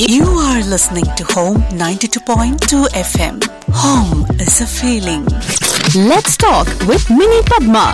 You are listening to Home 92.2 FM. Home is a feeling. Let's talk with Mini Padma.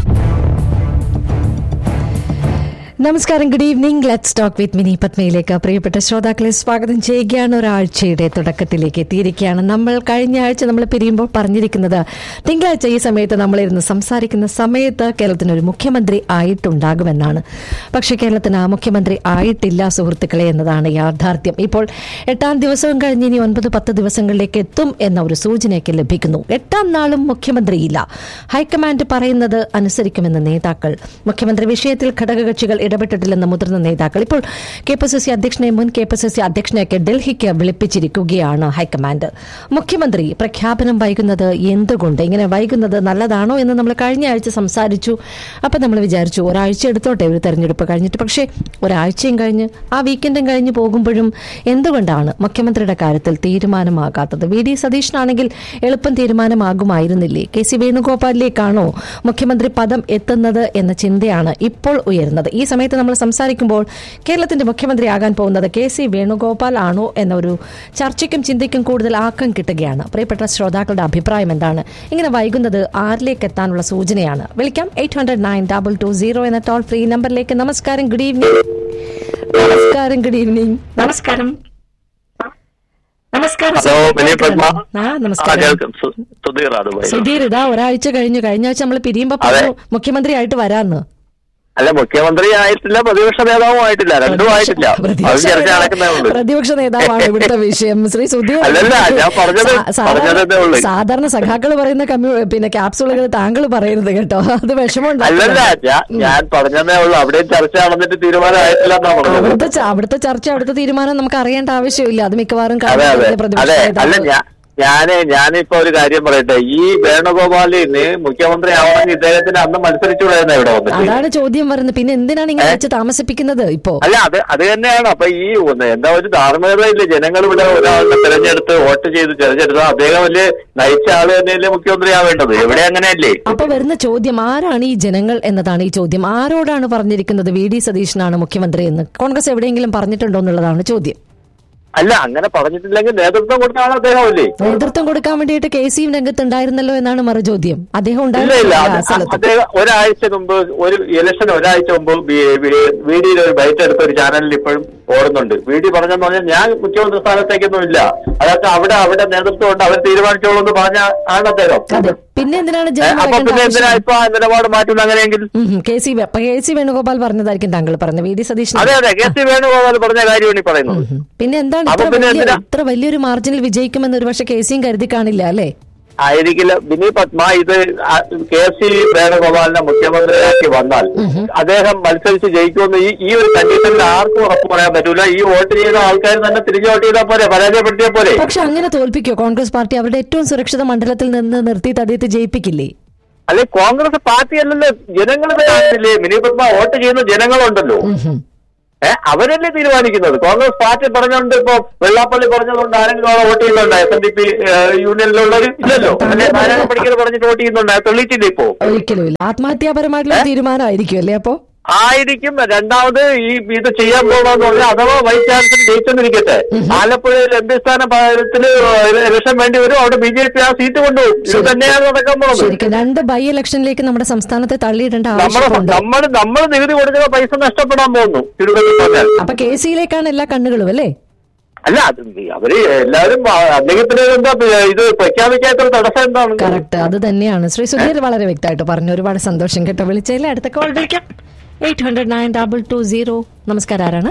നമസ്കാരം good evening let's talk with Mini പത്മയിലേക്ക് പ്രിയപ്പെട്ട ശ്രോതാക്കളെ സ്വാഗതം ചെയ്യുകയാണ് ഒരാഴ്ചയുടെ തുടക്കത്തിലേക്ക് എത്തിയിരിക്കുകയാണ് നമ്മൾ കഴിഞ്ഞ ആഴ്ച നമ്മൾ പിരിയുമ്പോൾ പറഞ്ഞിരിക്കുന്നത് തിങ്കളാഴ്ച ഈ സമയത്ത് നമ്മളിരുന്ന് സംസാരിക്കുന്ന സമയത്ത് കേരളത്തിന് ഒരു മുഖ്യമന്ത്രി ആയിട്ടുണ്ടാകുമെന്നാണ് പക്ഷേ കേരളത്തിന് ആ മുഖ്യമന്ത്രി ആയിട്ടില്ല സുഹൃത്തുക്കളെ എന്നതാണ് യാഥാർത്ഥ്യം ഇപ്പോൾ എട്ടാം ദിവസവും കഴിഞ്ഞ് ഇനി ഒൻപത് പത്ത് ദിവസങ്ങളിലേക്ക് എത്തും എന്ന ഒരു സൂചനയൊക്കെ ലഭിക്കുന്നു എട്ടാം നാളും മുഖ്യമന്ത്രിയില്ല ഹൈക്കമാൻഡ് പറയുന്നത് അനുസരിക്കുമെന്ന് നേതാക്കൾ മുഖ്യമന്ത്രി വിഷയത്തിൽ ഘടകകക്ഷികൾ ഇടപെട്ടിട്ടില്ലെന്ന് മുതിർന്ന നേതാക്കൾ ഇപ്പോൾ കെ പി സി സി അധ്യക്ഷനെ മുൻ കെ പി സി സി അധ്യക്ഷനെയൊക്കെ ഡൽഹിക്ക് വിളിപ്പിച്ചിരിക്കുകയാണ് ഹൈക്കമാൻഡ് മുഖ്യമന്ത്രി പ്രഖ്യാപനം വൈകുന്നത് എന്തുകൊണ്ട് ഇങ്ങനെ വൈകുന്നത് നല്ലതാണോ എന്ന് നമ്മൾ കഴിഞ്ഞ ആഴ്ച സംസാരിച്ചു അപ്പം നമ്മൾ വിചാരിച്ചു ഒരാഴ്ച എടുത്തോട്ടെ ഒരു തെരഞ്ഞെടുപ്പ് കഴിഞ്ഞിട്ട് പക്ഷേ ഒരാഴ്ചയും കഴിഞ്ഞ് ആ വീക്കെൻഡും കഴിഞ്ഞ് പോകുമ്പോഴും എന്തുകൊണ്ടാണ് മുഖ്യമന്ത്രിയുടെ കാര്യത്തിൽ തീരുമാനമാകാത്തത് വി ഡി സതീഷിനാണെങ്കിൽ എളുപ്പം തീരുമാനമാകുമായിരുന്നില്ലേ കെ സി വേണുഗോപാലിലേക്കാണോ മുഖ്യമന്ത്രി പദം എത്തുന്നത് എന്ന ചിന്തയാണ് ഇപ്പോൾ ഉയരുന്നത് ഈ സമയത്ത് നമ്മൾ സംസാരിക്കുമ്പോൾ കേരളത്തിന്റെ മുഖ്യമന്ത്രിയാകാൻ പോകുന്നത് കെ സി വേണുഗോപാൽ ആണോ എന്നൊരു ചർച്ചയ്ക്കും ചിന്തയ്ക്കും കൂടുതൽ ആക്കം കിട്ടുകയാണ് പ്രിയപ്പെട്ട ശ്രോതാക്കളുടെ അഭിപ്രായം എന്താണ് ഇങ്ങനെ വൈകുന്നത് ആരിലേക്ക് എത്താനുള്ള സൂചനയാണ് വിളിക്കാം eight hundred nine double two zero എന്ന ടോൾ ഫ്രീ നമ്പറിലേക്ക് നമസ്കാരം ഗുഡ് ഈവനിങ് നമസ്കാരം ഗുഡ് ഈവനിങ് നമസ്കാരം നമസ്കാരം ഹലോ മിനി പത്മ ആ ആ നമസ്കാരം കേൾക്കും സു- സുധീർ അത് പോയി. സുധീർ ഇതാ ഒരാഴ്ച കഴിഞ്ഞു കഴിഞ്ഞ ആഴ്ച നമ്മൾ പിരിയുമ്പോ പറഞ്ഞു മുഖ്യമന്ത്രി ആയിട്ട് വരാന്ന് അല്ല മുഖ്യമന്ത്രി ആയിട്ടില്ല പ്രതിപക്ഷ നേതാവും ആയിട്ടില്ല രണ്ടും ആയിട്ടില്ല അത് പ്രതിപക്ഷ ചർച്ച നേതാവ്- നടക്കുന്നേ ഉള്ളൂ പ്രതിപക്ഷ നേതാവാണ് ഇവിടുത്തെ വിഷയം ശ്രീ സുധീർ അല്ലല്ല, ഞാൻ പറഞ്ഞത് സാ- സാധാരണ- പറഞ്ഞതേ ഉള്ളൂ. സാധാരണ സഖാക്കൾ പറയുന്ന കമ്മ്യൂ പിന്നെ ക്യാപ്സുളുകൾ താങ്കൾ പറയരുത് കേട്ടോ അത് വിഷമം അല്ലല്ല ഞാൻ ഞാൻ പറഞ്ഞതേ ഉള്ളൂ അവിടെയും ചർച്ച നടന്നിട്ട് തീരുമാനമായിട്ടില്ല എന്നാ പറഞ്ഞത് അവിടുത്തെ ച- അവിടുത്തെ ചർച്ച അവിടുത്തെ തീരുമാനം നമുക്ക് അറിയേണ്ട ആവശ്യമില്ല അത് മിക്കവാറും അതെ അതെ കാണുന്ന പ്രതിപക്ഷ അതെ അല്ല നേതാവ് ഞാൻ ഞാന് ഞാനിപ്പോ ഒരു കാര്യം പറയട്ടെ ഈ വേണുഗോപാലിന് മുഖ്യമന്ത്രി ആവണമെങ്കിൽ ഇദ്ദേഹത്തിന് അന്ന് മത്സരിച്ചുകൂടായിരുന്നു ഇവിടെ വന്നിട്ട് അതാണ് ചോദ്യം വരുന്നത് പിന്നെ എന്തിനാണ് ഇങ്ങനെ വെച്ച് താമസിപ്പിക്കുന്നത് ഇപ്പോ അല്ല അത് അത് തന്നെയാണ് അപ്പൊ ഈ ഒന്ന് എന്താ ഒരു ധാർമ്മികതയില്ലേ ജനങ്ങൾ ഇവിടെ ഒരാളെ തെരഞ്ഞെടുത്ത് വോട്ട് ചെയ്ത് തെരഞ്ഞെടുത്ത അദ്ദേഹം വലിയ നയിച്ച ആള് തന്നെയല്ലേ മുഖ്യമന്ത്രി ആവേണ്ടത് എവിടെ അങ്ങനെയല്ലേ അപ്പൊ വരുന്ന ചോദ്യം ആരാണ് ഈ ജനങ്ങൾ എന്നതാണ് ഈ ചോദ്യം ആരോടാണ് പറഞ്ഞിരിക്കുന്നത് വി ഡി സതീശനാണ് മുഖ്യമന്ത്രി എന്ന് കോൺഗ്രസ് എവിടെയെങ്കിലും പറഞ്ഞിട്ടുണ്ടോ എന്നുള്ളതാണ് ചോദ്യം അല്ല അങ്ങനെ പറഞ്ഞിട്ടില്ലെങ്കിൽ നേതൃത്വം കൊടുത്ത ആൾ അദ്ദേഹമല്ലേ നേതൃത്വം കൊടുക്കാൻ വേണ്ടിയിട്ട് കെ സിയും രംഗത്തുണ്ടായിരുന്നല്ലോ എന്നാണ് മറു ചോദ്യം അദ്ദേഹം ഇല്ല ഇല്ല ഉണ്ടായിരുന്നില്ല അത് ആ സ്ഥലത്ത് അദ്ദേഹം ഒരാഴ്ച മുമ്പ് ഒരു ഇലക്ഷൻ ഒരാഴ്ച മുമ്പ് വീഡിയോയിൽ ഒരു ബൈറ്റ് എടുത്ത ഒരു ചാനലിൽ ഇപ്പോഴും ഓടുന്നുണ്ട് വീഡിയോ പറഞ്ഞെന്ന് പറഞ്ഞാൽ ഞാൻ മുഖ്യമന്ത്രി സ്ഥാനത്തേക്കൊന്നും ഇല്ല അതൊക്കെ അവിടെ അവിടെ നേതൃത്വം ഉണ്ട് അവർ തീരുമാനിച്ചോളൂ എന്ന് പറഞ്ഞ ആണ് അദ്ദേഹം അതെ പിന്നെ എന്തിനാണ് ഏ, ജനം അപ്പൊ പിന്നെ എന്തിനാ ആവശ്യം? ഇപ്പൊ ആ നിലപാട് മാറ്റുന്നത് അങ്ങനെയെങ്കിൽ ഉം, ഉം. കെ സി വേ- കെ സി വേണുഗോപാൽ പറഞ്ഞതായിരിക്കും താങ്കൾ പറഞ്ഞത് വി ഡി സതീശൻ അതെ അതെ കെ സി വേണുഗോപാൽ പറഞ്ഞ കാര്യമാണ് ഈ പറയുന്നത് ഉം. പിന്നെ എന്താണ് അപ്പൊ ഇത്ര പിന്നെ വലിയ എന്തിനാ? ഇത്ര വലിയൊരു മാർജിനിൽ വിജയിക്കുമെന്ന് ഒരു പക്ഷെ കെ സിയും കരുതി കാണില്ല അല്ലേ ആയിരിക്കില്ല ബിനി പത്മ ഇത് ആ- കെ സി വേണുഗോപാലിനെ മുഖ്യമന്ത്രിയാക്കി വന്നാൽ അദ്ദേഹം മത്സരിച്ച് ജയിക്കുമെന്ന് ഈ ഈ ഒരു കണ്ടീഷനിൽ ആർക്കും ഉറപ്പ് പറയാൻ പറ്റൂല ഈ വോട്ട് ചെയ്ത ആൾക്കാർ തന്നെ തിരിഞ്ഞു വോട്ട് ചെയ്താൽ പോരെ പരാജയപ്പെടുത്തിയാൽ പോരെ പക്ഷെ അങ്ങനെ തോൽപ്പിക്കോ കോൺഗ്രസ് പാർട്ടി അവരുടെ ഏറ്റവും സുരക്ഷിത മണ്ഡലത്തിൽ നിന്ന് നിർത്തി തടിയത്ത് ജയിപ്പിക്കില്ലേ അല്ലെ കോൺഗ്രസ് പാർട്ടി അല്ലല്ലോ ജനങ്ങൾ കാണുന്നില്ലേ മിനി പത്മ വോട്ട് ചെയ്യുന്ന ജനങ്ങളുണ്ടല്ലോ ഉം, ഉം. ഏഹ് അവരല്ലേ തീരുമാനിക്കുന്നത് കോൺഗ്രസ് പാർട്ടി പറഞ്ഞുകൊണ്ട് ഇപ്പൊ വെള്ളാപ്പള്ളി പറഞ്ഞതുകൊണ്ട് ആരെങ്കിലും അവിടെ വോട്ട് ചെയ്യുന്നുണ്ടോ എസ് എൻ ഡി പി യൂണിയനിലുള്ളവർ ഇല്ലല്ലോ അല്ലെ നാരായണ പണിക്കർ പറഞ്ഞിട്ട് വോട്ട് ചെയ്യുന്നുണ്ടോ അത് തെളിയിച്ചില്ല ഇപ്പോ ഒരിക്കലും ഇല്ല ആത്മഹത്യാപരമായിട്ടുള്ള തീരുമാനമായിരിക്കും അല്ലേ അപ്പോ ആയിരിക്കും രണ്ടാമത് ഈ ഇത് ചെയ്യാൻ പോകണമെന്ന് പറഞ്ഞാൽ അഥവാ വൈസ് ചാൻസലർ ജയിച്ചെന്നിരിക്കട്ടെ ആലപ്പുഴയിൽ എം പി സ്ഥാനത്തിന് ഇലക്ഷൻ വേണ്ടി വരും അവിടെ ബി ജെ പി ആ സീറ്റ് കൊണ്ടുപോകും ഇത് തന്നെയാണ് നടക്കാൻ പോകുന്നത് ശരിക്കും രണ്ട് ബൈ ഇലക്ഷനിലേക്ക് നമ്മുടെ സംസ്ഥാനത്തെ തള്ളിയിടേണ്ട നമ്മൾ ആവശ്യമുണ്ട് നമ്മൾ നമ്മൾ നികുതി കൊടുക്കുന്ന പൈസ നഷ്ടപ്പെടാൻ പോകുന്നു ചുരുക്കത്തിൽ പറഞ്ഞാൽ അപ്പൊ കെ സിയിലേക്കാണ് എല്ലാ കണ്ണുകളും അല്ലേ അല്ല അത് അവര് എല്ലാവരും അദ്ദേഹത്തിന് എന്താ ഇത് പ്രഖ്യാപിക്കാത്തൊരു തടസ്സം എന്താണ് കറക്റ്റ് അത് തന്നെയാണ് ശ്രീ സുധീർ വളരെ വ്യക്തമായിട്ട് പറഞ്ഞു ഒരുപാട് സന്തോഷം കേട്ടോ വിളിച്ചതിൽ അടുത്ത കോൾ വിളിക്കാം eight hundred nine double two zero നമസ്കാരം ആരാണ്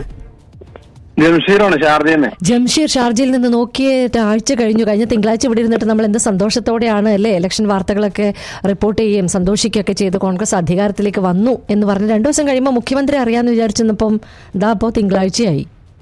ജംഷീറാണ് ഷാർജയെന്ന് ജംഷീർ ഷാർജയിൽ നിന്ന് നോക്കിയ ആഴ്ച കഴിഞ്ഞു കഴിഞ്ഞ തിങ്കളാഴ്ച ഇവിടെ ഇരുന്നിട്ട് നമ്മൾ എന്ത് സന്തോഷത്തോടെയാണ് അല്ലേ ഇലക്ഷൻ വാർത്തകളൊക്കെ റിപ്പോർട്ട് ചെയ്യുകയും സന്തോഷിക്കുകയൊക്കെ ചെയ്ത് കോൺഗ്രസ് അധികാരത്തിലേക്ക് വന്നു എന്ന് പറഞ്ഞ് രണ്ടു ദിവസം കഴിയുമ്പോൾ മുഖ്യമന്ത്രി അറിയാന്ന് വിചാരിച്ചെന്നപ്പം ഇതാ ഇപ്പോ തിങ്കളാഴ്ചയായി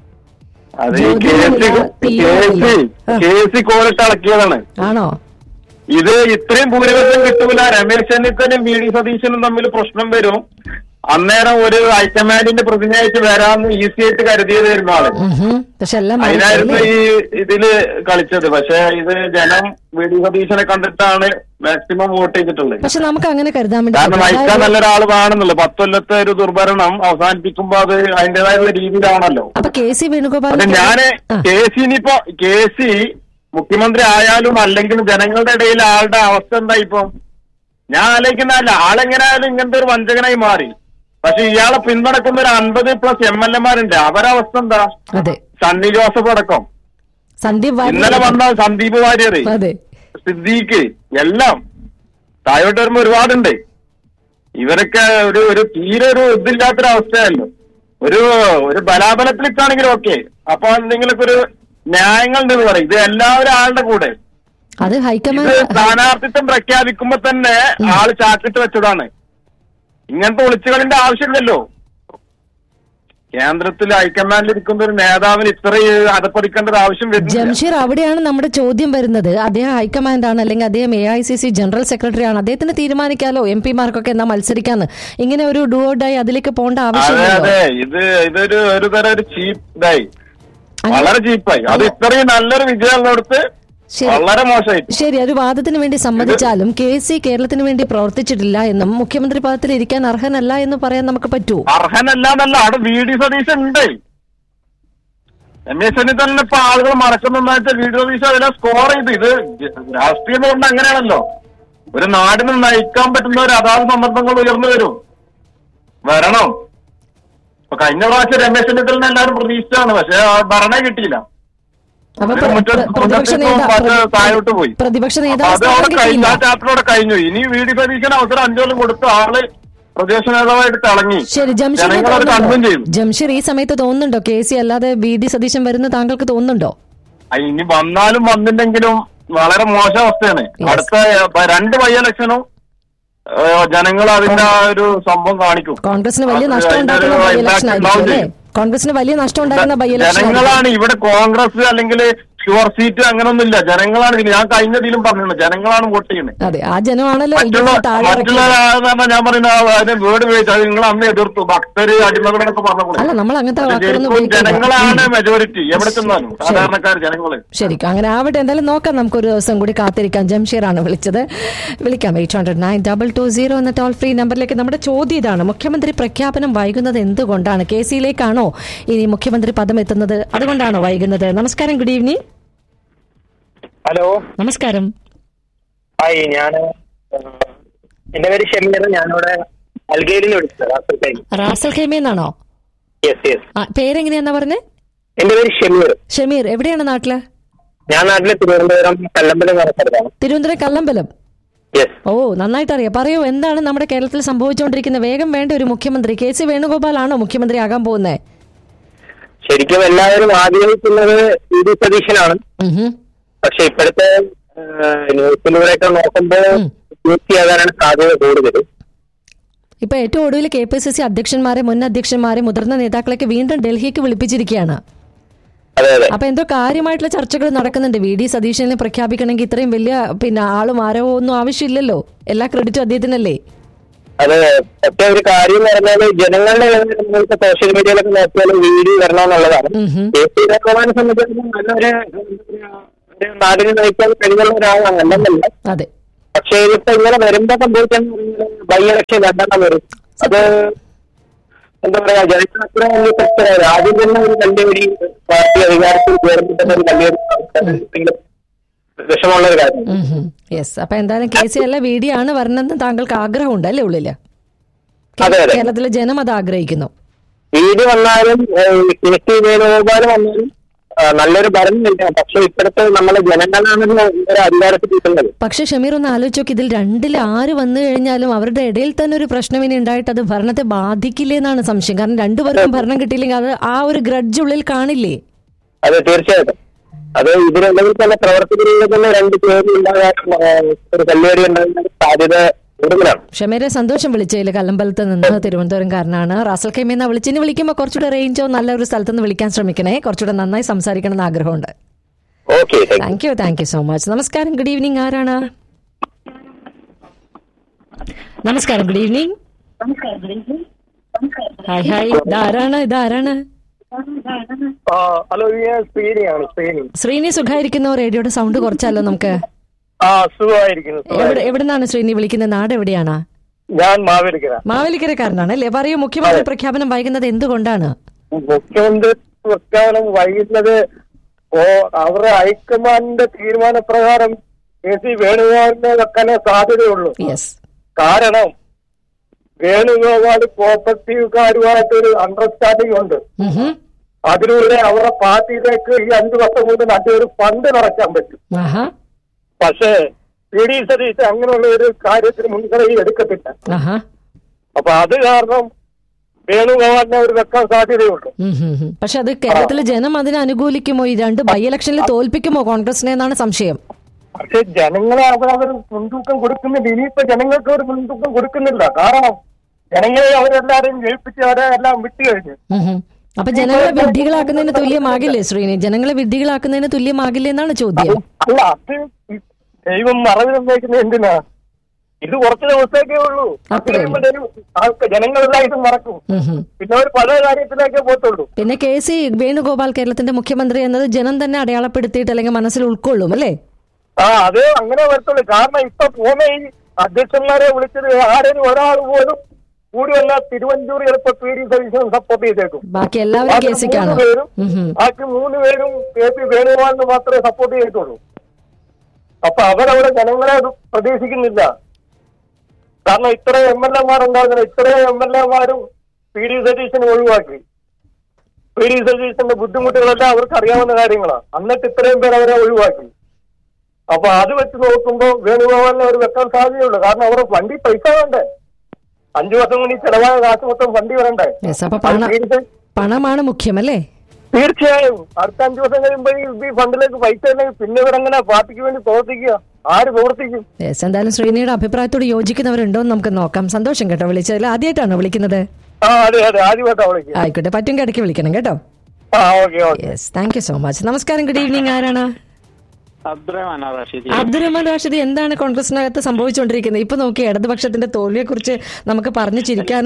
അത് ഈ കെ ജ്യോതിർമയ സി തീരുമാനമില്ല. ആ. കെ സി കോലിട്ട് അളക്കിയതാണ് ആണോ ഇത് ഇത്രയും ഭൂരിപക്ഷം കിട്ടൂല രമേശ് ചെന്നിത്തലയും വി ഡി സതീശനും തമ്മിൽ പ്രശ്നം വരും അന്നേരം ഒരു ഹൈക്കമാൻഡിന്റെ പ്രതിനിധിയായിട്ട് വരാമെന്ന് ഈസി ആയിട്ട് കരുതിയതായിരുന്നു ആള് ഉഹും. പക്ഷെ എല്ലാം അതിനായിരുന്നു മാറിപ്പോയി. ഈ ഇതില് കളിച്ചത് പക്ഷെ ഇത് ജനം വി ഡി സതീശനെ കണ്ടിട്ടാണ് മാക്സിമം വോട്ട് ചെയ്തിട്ടുള്ളത് പക്ഷെ നമുക്ക് അങ്ങനെ കരുതാൻ വേണ്ടി കാരണം പറ്റില്ല. നയിക്കാൻ അതായത് നല്ലൊരാൾ വേണമെന്നുള്ളത് പത്തൊല്ലത്തെ ഒരു ദുർഭരണം അവസാനിപ്പിക്കുമ്പോ അത് അതിന്റേതായുള്ള രീതിയിലാണല്ലോ അപ്പൊ കെ സി വേണുഗോപാൽ അത് ഞാന് ആ. കെ സി ഇനിയിപ്പോ കെ സി മുഖ്യമന്ത്രി ആയാലും അല്ലെങ്കിലും ജനങ്ങളുടെ ഇടയിൽ ആളുടെ അവസ്ഥ എന്താ ഇപ്പൊ ഞാൻ ആലോചിക്കുന്നതല്ല ആളെങ്ങനെയായാലും ഇങ്ങനത്തെ ഒരു വഞ്ചകനായി മാറി പക്ഷെ ഇയാളെ പിന്തുണക്കുന്ന ഒരു അൻപത് പ്ലസ് എം എൽ എമാരുണ്ട് അവരവസ്ഥ എന്താ അതെ സണ്ണി ജോസഫ് അടക്കം സന്ദീപ് വാര്യർ ഇന്നലെ വന്ന സന്ദീപ് വാര്യർ അതെ സിദ്ദീഖ് എല്ലാം താഴോട്ട് വരുമ്പോ ഒരുപാടുണ്ട് ഇവരൊക്കെ ഒരു ഒരു തീരെ ഒരു ഇതില്ലാത്തൊരവസ്ഥയല്ലോ ഒരു ഒരു ബലാബലത്തിലേക്കാണെങ്കിലും ഓക്കെ അപ്പൊ എന്തെങ്കിലുമൊക്കെ ഒരു ന്യായങ്ങൾ ഉണ്ടെന്ന് പറയും ഇത് എല്ലാവരും ആളുടെ കൂടെ അത് ഇത് ഹൈക്കമാൻഡ് സ്ഥാനാർത്ഥിത്വം പ്രഖ്യാപിക്കുമ്പോ തന്നെ ആള് ചാക്കിട്ട് വെച്ചതാണ് ഇങ്ങനത്തെ ഒളിച്ചുകളിന്റെ ആവശ്യമില്ലല്ലോ കേന്ദ്രത്തിൽ ഹൈക്കമാൻഡിൽ ഇരിക്കുന്ന ഒരു നേതാവിന് ഇത്രയും അതപ്പതിക്കേണ്ട ഒരു ആവശ്യം വരുന്നില്ല ജംഷീർ അവിടെയാണ് നമ്മുടെ ചോദ്യം വരുന്നത് അദ്ദേഹം ഹൈക്കമാൻഡ് ആണ് അല്ലെങ്കിൽ അദ്ദേഹം A I C C general secretary ആണ് അദ്ദേഹത്തിന് തീരുമാനിക്കാലോ എം പിമാർക്കൊക്കെ എന്നാ മത്സരിക്കാന്ന് ഇങ്ങനെ ഒരു ഡുവോഡായി അതിലേക്ക് പോകേണ്ട അതെ ആവശ്യമില്ലല്ലോ അതെ ഇത് ഇതൊരു ഒരു തരം ഒരു ചീപ്പ് ഇതായി അങ്ങനെ- വളരെ ചീപ്പായി അത് ഇത്രയും നല്ലൊരു വിജയം ഉള്ളിടത്ത് ശരി. വളരെ മോശമായി ശരി ഒരു വാദത്തിന് വേണ്ടി സമ്മതിച്ചാലും കെ സി കേരളത്തിന് വേണ്ടി പ്രവർത്തിച്ചിട്ടില്ല എന്നും മുഖ്യമന്ത്രി പദത്തിൽ ഇരിക്കാൻ അർഹനല്ല എന്ന് പറയാൻ നമുക്ക് പറ്റൂ അർഹനല്ല എന്നല്ല അവിടെ വി ഡി സതീശൻ ഉണ്ട് രമേശ് ചെന്നിത്തലിനെ ഇപ്പൊ ആളുകൾ മറക്കുന്ന വെച്ചാൽ വി ഡി സതീശൻ അതിനെ സ്കോർ ചെയ്ത് ഇത് രാഷ്ട്രീയം എന്ന് പറഞ്ഞാൽ അങ്ങനെയാണല്ലോ ഒരു നാടിനെ നയിക്കാൻ പറ്റുന്ന ഒരു അതാത് സന്ദർഭങ്ങൾ ഉയർന്നു വരും വരണം ഇപ്പൊ കഴിഞ്ഞ പ്രാവശ്യം രമേശ് ചെന്നിത്തലിനെ എല്ലാവരും പ്രതീക്ഷിച്ചാണ് പക്ഷെ ആ ഭരണേ കിട്ടിയില്ല അപ്പൊ അതിന് പ്ര- മുറ്റത്ത് പ്ര- പ്രതിപക്ഷ മുറ്റത്ത് നേതാ- പാട്ട് താഴോട്ട് പോയി പ്രതിപക്ഷ അപ്പൊ നേതാവ് അത് സ്ഥാനം അവിടെ കഴിഞ്ഞു കിട്ടിയില്ല ആ ചാപ്റ്ററോടെ കഴിഞ്ഞു ഇനി വി ഡി സതീശന് അവസരം അഞ്ചു കൊല്ലം കൊടുത്ത് ആള് പ്രതിപക്ഷ നേതാവായിട്ട് തിളങ്ങി ശരി ജംഷീർ ജനങ്ങൾ അത് കൺവിൻ ചെയ്തു ജംഷീർ ഈ സമയത്ത് തോന്നുന്നുണ്ടോ കെ സി അല്ലാതെ വി ഡി സതീശൻ വരുന്ന താങ്കൾക്ക് തോന്നുന്നുണ്ടോ ആ, ഇനി വന്നാലും വന്നില്ലെങ്കിലും വളരെ മോശം അവസ്ഥയാണ് Yes. അടുത്ത ഏ, രണ്ട് ബൈ ഇലക്ഷനും ഏ, ജനങ്ങൾ അതിന്റെ ആ ഒരു സംഭവം കാണിക്കും കോൺഗ്രസിന് വലിയ അത് നഷ്ടം അതിന്റെ ഒരു ഉണ്ടാക്കുന്ന ബൈ impact ഇലക്ഷൻ ആയിരിക്കും ഉണ്ടാവും അല്ലേ ചെയ്യും. കോൺഗ്രസിന് വലിയ നഷ്ടം ഉണ്ടാക്കുന്ന ബൈ ഇലക്ഷൻ ജനങ്ങളാണ് ഇവിടെ കോൺഗ്രസ് അല്ലെങ്കിൽ ഷുവർ സീറ്റ് അങ്ങനൊന്നുമില്ല ജനങ്ങളാണ് ഇതിന് ഞാൻ കഴിഞ്ഞതിലും പറഞ്ഞിട്ടുണ്ട് ജനങ്ങളാണ് വോട്ട് ചെയ്യുന്നത് അതെ ആ ജനമാണല്ലോ എൽ ഡി മറ്റുള്ള എഫ് താഴെ മറ്റുള്ള ഇറക്കിയത്. ആളെന്ന് പറഞ്ഞാൽ ഞാൻ പറയുന്ന ആ അതിന് വേർഡ് ഉപയോഗിച്ചു അത് നിങ്ങൾ അന്ന് എതിർത്തു ഭക്തര് അടിമകളൊക്കെ പറഞ്ഞപ്പോൾ അല്ല നമ്മൾ അങ്ങനത്തെ വാക്കുകളൊന്നും ശരിക്കും ജനങ്ങളാണ് ഉപയോഗിക്കില്ല മെജോറിറ്റി എവിടെ ചെന്നാലും സാധാരണക്കാർ ജനങ്ങള് ശരിക്കും അങ്ങനെ ആവട്ടെ എന്തായാലും നോക്കാം നമുക്കൊരു ദിവസം കൂടി കാത്തിരിക്കാം ജംഷീറാണ് വിളിച്ചത് വിളിക്കാം eight hundred nine double two zero എന്ന ടോൾ ഫ്രീ നമ്പറിലേക്ക് നമ്മുടെ ചോദ്യം ഇതാണ് മുഖ്യമന്ത്രി പ്രഖ്യാപനം വൈകുന്നത് എന്തുകൊണ്ടാണ് കെ സിയിലേക്കാണോ ഇനി മുഖ്യമന്ത്രി പദം എത്തുന്നത് അതുകൊണ്ടാണോ വൈകുന്നത് നമസ്കാരം ഗുഡ് ഈവനിങ് ഹലോ നമസ്കാരം ഹായ് ഞാൻ എന്റെ പേര് ഷമീർ ഞാനിവിടെ അൽഗയിൽ നിന്ന് വിളിച്ചത് റാസൽഖൈമ റാസൽ ഖൈമേന്നാണോ യെസ് യെസ് ആ, പേരെങ്ങനെയാന്നാ പറഞ്ഞേ എന്റെ പേര് ഷമീർ ഷമീർ എവിടെയാണ് നാട്ടില് ഞാൻ നാട്ടിലെ തിരുവനന്തപുരം കല്ലമ്പലം എന്ന് പറഞ്ഞ സ്ഥലത്താണ് തിരുവനന്തപുരം കല്ലമ്പലം യെസ് ഓ നന്നായിട്ട് അറിയാം പറയൂ എന്താണ് നമ്മുടെ കേരളത്തിൽ സംഭവിച്ചുകൊണ്ടിരിക്കുന്നത് വേഗം വേണ്ട ഒരു മുഖ്യമന്ത്രി കെ സി വേണുഗോപാലാണോ മുഖ്യമന്ത്രി ആകാൻ പോകുന്നത് ശരിക്കും എല്ലാവരും ആഗ്രഹിക്കുന്നത് ഇ ഡി സതീശനാണ് പക്ഷെ ഇപ്പോഴത്തെ ന്യൂസിലൂടെയൊക്കെ നോക്കുമ്പോൾ യു പി ആകാനാണ് സാധ്യത കൂടുതൽ ഇപ്പൊ ഏറ്റവും ഒടുവിൽ കെ പി സി സി അധ്യക്ഷന്മാരെ മുൻ അധ്യക്ഷന്മാരെ മുതിർന്ന നേതാക്കളൊക്കെ വീണ്ടും ഡൽഹിക്ക് വിളിപ്പിച്ചിരിക്കുകയാണ് അതെ അതെ അപ്പൊ എന്തോ കാര്യമായിട്ടുള്ള ചർച്ചകൾ നടക്കുന്നുണ്ട് വി ഡി സതീശനെ പ്രഖ്യാപിക്കണമെങ്കിൽ ഇത്രയും വലിയ പിന്നെ ആളും ആരവോ ഒന്നും ആവശ്യമില്ലല്ലോ എല്ലാ ക്രെഡിറ്റും അദ്ദേഹത്തിനല്ലേ അത് പക്ഷെ ഒരു കാര്യം എന്ന് പറഞ്ഞാല് ജനങ്ങളുടെ ഇടയിൽ നമ്മൾക്ക് സോഷ്യൽ മീഡിയയിലൊക്കെ നോക്കിയാലും വീഡിയോ വരണമെന്നുള്ളതാണ് ഉം ഹും. കെ പി രാഘവനെ സംബന്ധിച്ചിടത്തോളം നല്ലൊരു ഒരു നാടിനെ നയിക്കാൻ കഴിവുള്ള ഒരാളാണ് അല്ലെന്നല്ല അതെ പക്ഷേ ഇതിപ്പോ ഇങ്ങനെ വരുമ്പോ സംഭവിക്കുന്ന ബൈ ഇലക്ഷൻ രണ്ടെണ്ണം വരും അത് എന്താ പറയാ ജനങ്ങൾ അത്ര വലിയ ശക്തരായ ആദ്യം തന്നെ ഒരു വലിയൊരു പാർട്ടി അധികാരത്തിൽ കയറുമ്പോൾ തന്നെ ഒരു വലിയൊരു ഭയങ്കര വിഷമമുള്ള ഒരു കാര്യം യെസ് അപ്പൊ എന്തായാലും കെ സി അല്ല വി ഡി ആണ് വരണമെന്ന് താങ്കൾക്ക് ആഗ്രഹമുണ്ട് അല്ലേ ഉള്ളില് അതെ, അതെ. കേരളത്തിലെ ജനം അത് ആഗ്രഹിക്കുന്നു വീട് വന്നാലും കെ സി വേണുഗോപാൽ വന്നാലും ആ, നല്ലൊരു ഭരണമില്ല പക്ഷെ ഇപ്പോഴത്തെ നമ്മളെ ജനങ്ങളാണല്ലോ ഒരു അധികാരത്തിൽ കിട്ടുന്നത് പക്ഷെ ഷമീർ ഒന്ന് ആലോചിച്ച് നോക്കി ഇതിൽ രണ്ടിൽ ആര് വന്നു കഴിഞ്ഞാലും അവരുടെ ഇടയിൽ തന്നെ ഒരു പ്രശ്നം ഇനി ഉണ്ടായിട്ട് അത് ഭരണത്തെ ബാധിക്കില്ലേ എന്നാണ് സംശയം കാരണം രണ്ടുപേർക്കും ഭരണം കിട്ടിയില്ലെങ്കിൽ അത് ആ ഒരു ഗ്രഡ്ജ് ഉള്ളിൽ കാണില്ലേ അത് തീർച്ചയായിട്ടും അത് ഇതിനുള്ളിൽ തന്നെ പ്രവർത്തിക്കുന്നതിൽ തന്നെ രണ്ട് പേര് ഉണ്ടാകാൻ ആ, ഒരു കല്ലേറി ഉണ്ടാകാൻ സാധ്യത കൂടുതലാണ് ഷമീരെ സന്തോഷം വിളിച്ചതിൽ കല്ലമ്പലത്ത് നിന്ന് തിരുവനന്തപുരംകാരനാണ് റാസൽ ഖൈമെന്ന വിളിച്ച് ഇനി വിളിക്കുമ്പോൾ കുറച്ചുകൂടെ റേഞ്ചോ നല്ല ഒരു സ്ഥലത്ത് നിന്ന് വിളിക്കാൻ ശ്രമിക്കണേ കുറച്ചുകൂടെ നന്നായി സംസാരിക്കണം എന്ന് ആഗ്രഹമുണ്ട് okay thank thank you thank you so much നമസ്കാരം ഗുഡ് ഈവനിങ് ആരാണ് നമസ്കാരം ഗുഡ് ഈവനിങ് ഹായ് ഹായ് ഇതാരാണ് ഇതാരാണ് ആ ഹലോ ഞാൻ ശ്രീനിയാണ് ശ്രീനി ശ്രീനി സുഖായിരിക്കുന്നു റേഡിയോയുടെ സൗണ്ട് കുറച്ചല്ലോ നമുക്ക് ആ സുഖമായിരിക്കുന്നു എവിടെ എവിടെ നിന്നാണ് ശ്രീനി വിളിക്കുന്നത് നാട് എവിടെയാണ് ഞാൻ മാവേലിക്കര മാവേലിക്കരക്കാരനാണ് അല്ലേ പറയൂ മുഖ്യമന്ത്രി പ്രഖ്യാപനം വൈകുന്നത് എന്തുകൊണ്ടാണ് മുഖ്യമന്ത്രി പ്രഖ്യാപനം വൈകുന്നത് ഓ അവരുടെ ഹൈക്കമാൻഡിന്റെ തീരുമാനപ്രകാരം കെ സി വേണുഗോപാലിനെ വെക്കാനേ സാധ്യതയുള്ളൂ യെസ് കാരണം വേണുഗോപാൽ കോപ്പറേറ്റീവുകാരുമായിട്ടൊരു അണ്ടർസ്റ്റാൻഡിംഗ് ഉണ്ട് അതിലൂടെ അവരുടെ പാർട്ടിയിലേക്ക് ഈ അഞ്ചു വർഷം കൊണ്ട് നല്ലൊരു ഫണ്ട് നിറയ്ക്കാൻ പറ്റും ആഹാ പക്ഷേ പി ഡി സതീശ് അങ്ങനെയുള്ള ഒരു കാര്യത്തിന് മുൻകൈ എടുക്കത്തില്ല ആഹാ അപ്പൊ അത് കാരണം വേണുഗോപാലിനെ അവർ വെക്കാൻ സാധ്യതയുള്ളൂ ഉം ഹും ഹും. പക്ഷെ അത് കേരളത്തിലെ ജനം അതിനെ അനുകൂലിക്കുമോ ഈ രണ്ട് ബൈ ഇലക്ഷനിൽ തോൽപ്പിക്കുമോ കോൺഗ്രസിനെ എന്നാണ് സംശയം പക്ഷെ ജനങ്ങളെ അവരവർ മുൻതൂക്കം കൊടുക്കുന്നില്ല ഇനിയിപ്പോ ജനങ്ങൾക്ക് ഒരു മുൻതൂക്കം കൊടുക്കുന്നില്ല കാരണം ജനങ്ങളെ അവരെല്ലാരെയും ജയിപ്പിച്ച് അവരെ എല്ലാം വിട്ടുകഴിഞ്ഞു ഉം ഹും. അപ്പൊ ജനങ്ങളെ വിഡ്ഢികളാക്കുന്നതിന് തുല്യമാകില്ലേ ശ്രീനി ജനങ്ങളെ വിഡ്ഢികളാക്കുന്നതിന് തുല്യമാകില്ലേ എന്നാണ് ചോദ്യം അല്ല അത് ഈ ദൈവം മറവി നിർണ്ണയിക്കുന്നത് എന്തിനാ ഇത് കുറച്ച് ദിവസത്തേക്കേ ഉള്ളൂ അത് അത്രേ ഉള്ളൂ. കഴിയുമ്പോഴത്തേനും ആൾക്ക് ജനങ്ങളെല്ലാം ഇത് മറക്കും ഉം ഹും. പിന്നെ ഒരു പല കാര്യത്തിലേക്കേ പോത്തുള്ളൂ പിന്നെ കെ സി വേണുഗോപാൽ കേരളത്തിന്റെ മുഖ്യമന്ത്രി എന്നത് ജനം തന്നെ അടയാളപ്പെടുത്തിയിട്ട് അല്ലെങ്കിൽ മനസ്സിൽ ഉൾക്കൊള്ളും അല്ലേ ആ അത് അങ്ങനെ വരത്തുള്ളൂ കാരണം ഇപ്പൊ പോകുന്ന ഈ അധ്യക്ഷന്മാരെ വിളിച്ചത് ആരും ഒരാൾ പോലും കൂടി വന്ന തിരുവഞ്ചൂർ ചിലപ്പോ പി ഡി സതീശൻ സപ്പോർട്ട് ചെയ്തേക്കും ബാക്കി എല്ലാവരും ബാക്കി കെ സിക്കാണ് മൂന്ന് പേരും ഉം ഹും. ബാക്കി മൂന്ന് പേരും കെ പി വേണുഗോപാലിന് മാത്രമേ സപ്പോർട്ട് ചെയ്തിട്ടുള്ളൂ അപ്പൊ അവരവിടെ ജനങ്ങളെ അത് പ്രതീക്ഷിക്കുന്നില്ല കാരണം ഇത്ര എം എൽ എമാരുണ്ടാകുന്നില്ല ഇത്ര എം എൽ എമാരും പി ഡി സതീശനെ ഒഴിവാക്കി പി ഡി സതീശന്റെ ബുദ്ധിമുട്ടുകളെല്ലാം അവർക്ക് അറിയാവുന്ന കാര്യങ്ങളാണ് എന്നിട്ട് ഇത്രയും പേർ അവരെ ഒഴിവാക്കി അപ്പൊ അത് വെച്ച് നോക്കുമ്പോൾ വേണുഗോപാലിനെ അവർ വെക്കാൻ സാധ്യതയുള്ളൂ കാരണം അവരുടെ വണ്ടി പൈസ വേണ്ടേ അഞ്ചു വർഷം കൊണ്ട് ഈ ചെലവായ കാശ് മൊത്തം വണ്ടി വരണ്ടേ യെസ് അപ്പൊ പണ അത് തീർച്ച- പണമാണ് മുഖ്യം അല്ലേ തീർച്ചയായും അടുത്ത അഞ്ചു വർഷം കഴിയുമ്പോൾ ഈ ഈ ഫണ്ടിലേക്ക് പൈസ ഇല്ലെങ്കിൽ പിന്നെ ഇവരെങ്ങനെ പാർട്ടിക്ക് വേണ്ടി പ്രവർത്തിക്കുക ആര് പ്രവർത്തിക്കും യെസ് എന്തായാലും ശ്രീനിയുടെ അഭിപ്രായത്തോട് യോജിക്കുന്നവരുണ്ടോ എന്ന് നമുക്ക് നോക്കാം സന്തോഷം കേട്ടോ വിളിച്ചതിൽ ആദ്യമായിട്ടാണോ വിളിക്കുന്നത് ആ അതെ അതെ ആദ്യമായിട്ടാ വിളിക്കുക ആയിക്കോട്ടെ പറ്റും ഇടയ്ക്ക് വിളിക്കണം കേട്ടോ ആ okay okay yes thank you so much നമസ്കാരം ഗുഡ് ഈവനിങ് ആരാണ് അബ്ദുറഹ്മാൻ റാഷിദി അബ്ദുറഹ്മാൻ റാഷിദ് എന്താണ് കോൺഗ്രസിനകത്ത് സംഭവിച്ചുകൊണ്ടിരിക്കുന്നത് ഇപ്പൊ നോക്കി ഇടതുപക്ഷത്തിന്റെ തോൽവിയെ കുറിച്ച് നമുക്ക് പറഞ്ഞു ചിരിക്കാനും